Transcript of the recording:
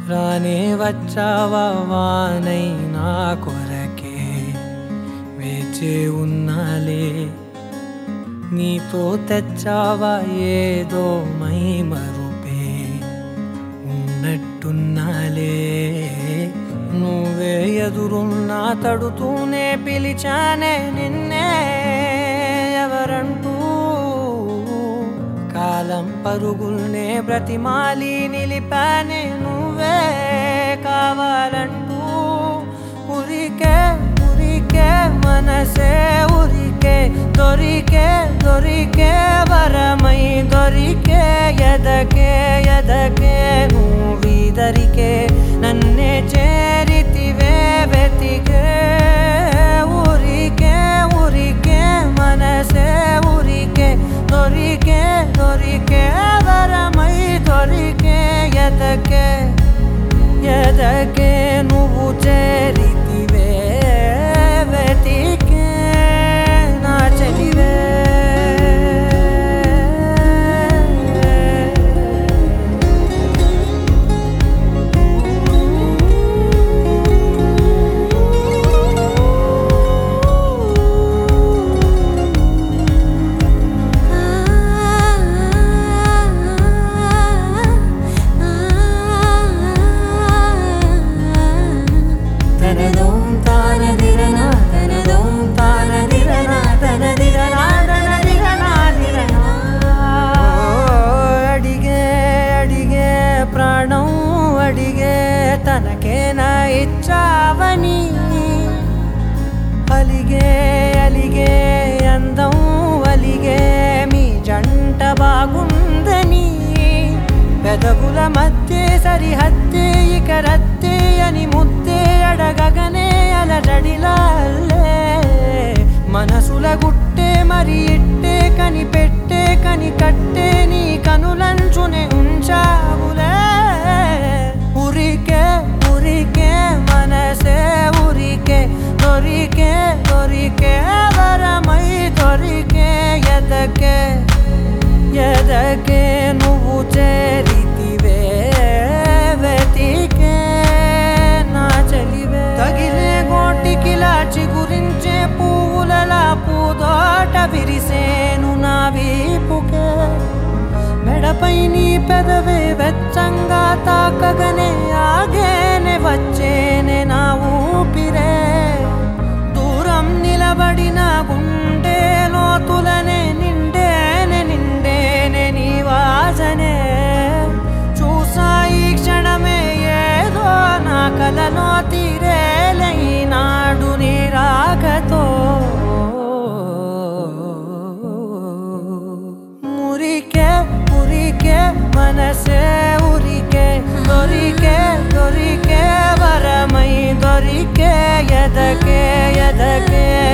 రానే వచ్చావా వానై నా కొరకే వేచే ఉన్నాలే నీతో తెచ్చావా ఏదో మై మరుపే ఉన్నట్టున్నాలే నువ్వే ఎదురున్నా తడుతూనే పిలిచానే నిన్నే ఎవరంటూ కాలం పరుగుల్నే బ్రతిమాలి నిలిపానే నువ్వే కావాలంటూ ఉరికే ఉరికే మనసే ఉరికే దొరికే దొరికే వరమై దొరికే ఎదకే ఎదకే నువ్వీదరికే నన్నే చేరితివే వెతికే ఊరికే ఊరికే మనసే ఊరికే దొరికే దొరికే వరమై దొరికే ఎదకే ఎదకే నువ్వు చేరితివే వెతికే నా చెలివే తనదోం తానదిరనా తనదోం తానదిరనా తనదిరనా తనదిరనా దిరనా అడిగే అడిగే ప్రాణం అడిగే తనకేనా ఇచ్చావని అలిగే అలిగే అందం అలిగే మీ జంట బాగుందని పెదవుల మధ్య సరిహద్దే ఇక రద్దే అని ముద్దే అడగగనే అలజడిలాలే మనసుల గుట్టే మరి ఇట్టే కని పెట్టే కని కట్టే నీ కనులంచునే ఉంచావులే ఉరికే ఉరికే మనసే ఉరికే దొరికే దొరికే వరమై దొరికే ఎదకే ఎదకే నువ్వు చేరితివే వెతికే నా చెలివే తగిలే గోటికిలా చిగురించే పువ్వులలా పూదోట విరిసేను నా వీపుకే మెడపై నీ పెదవే వెచ్చంగా తాకగనే ఆగేనే వచ్చేనే నా ఊపిరే దూరం నిలబడిన గుండె లోతులనే నిండేనే నిండేనే నీ వాసనే చూసా ఈ క్షణమే ఏదో నా కలలో తీరేలే ఈనాడు నీ రాకతో మురికే మురికే మనసే ఉరికే దొరికే దొరికే వరమై దొరికే ఎదకే ఎదకే